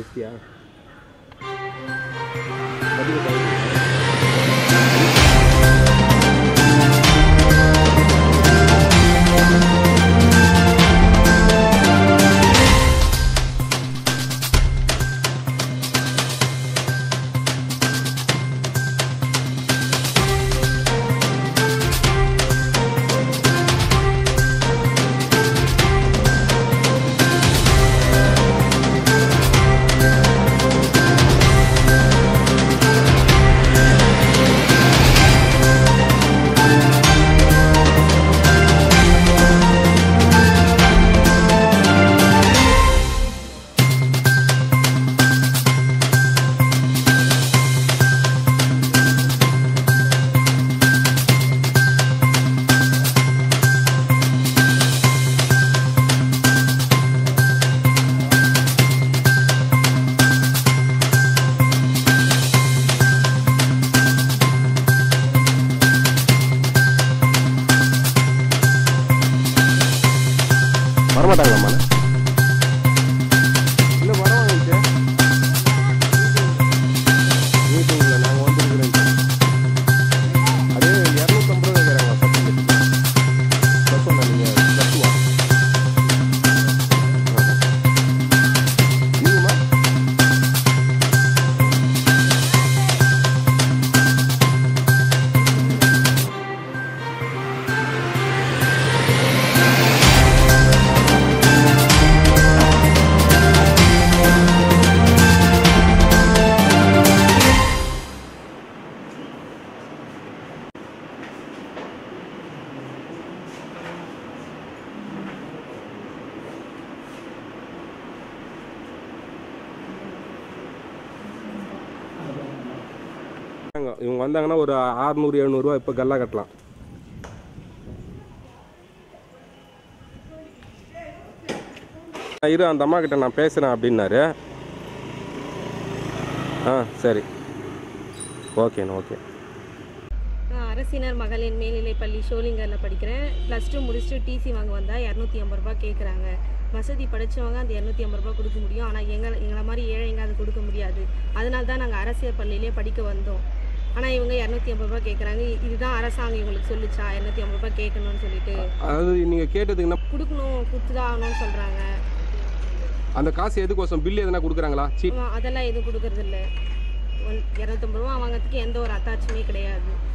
வச்சிட்டியா பதிவு பதிவு. வரமாட்டாங்களாம்மா இல்லை வரவாங்க மீட்டிங்கில் நாங்கள் வந்துருக்குறோம் அது இரநூத்தம்பது ரூபா கேட்குறாங்க சர்டிஃபிகேட் ப்ளஸ் ஒன்று நீங்கள் ப்ளஸ் டூவா நீங்கம்மா இவங்க வந்தாங்கன்னா ஒரு அறுநூறு எழுநூறுவா இப்போ கல்லா கட்டலாம் இரு அந்த அம்மா கிட்ட நான் பேசுகிறேன் அப்படின்னாரு ஆ சரி ஓகேண்ணா ஓகே நான் அரசினர் மகளிர் மேல்நிலைப் பள்ளி ஷோலிங்கரில் படிக்கிறேன் ப்ளஸ் டூ முடிச்சுட்டு டிசி வாங்க வந்தால் இரநூத்தி ஐம்பது ரூபா கேட்குறாங்க வசதி படித்தவங்க அந்த இரநூத்தி ஐம்பது ரூபா கொடுக்க முடியும் ஆனால் எங்களை எங்களை மாதிரி ஏழைங்க அது கொடுக்க முடியாது அதனால தான் நாங்கள் அரசியல் பள்ளியிலே படிக்க வந்தோம் ஆனால் இவங்க இரநூத்தி ஐம்பது ரூபா கேட்குறாங்க இதுதான் அரசாங்கம் இவங்களுக்கு சொல்லுச்சா இரநூத்தி ஐம்பது ரூபா கேட்கணும்னு சொல்லிட்டு அதாவது நீங்கள் கேட்டதுக்கு என்ன கொடுக்கணும் கொடுத்துதான் ஆகணும்னு சொல்கிறாங்க அந்த காசு எதுக்கோசம் பில் எதனா கொடுக்குறாங்களா சீட் அதெல்லாம் எதுவும் கொடுக்கறதில்ல ஒன் இரநூத்தம்பது ரூபா வாங்குறதுக்கு எந்த ஒரு அத்தாட்சியுமே கிடையாது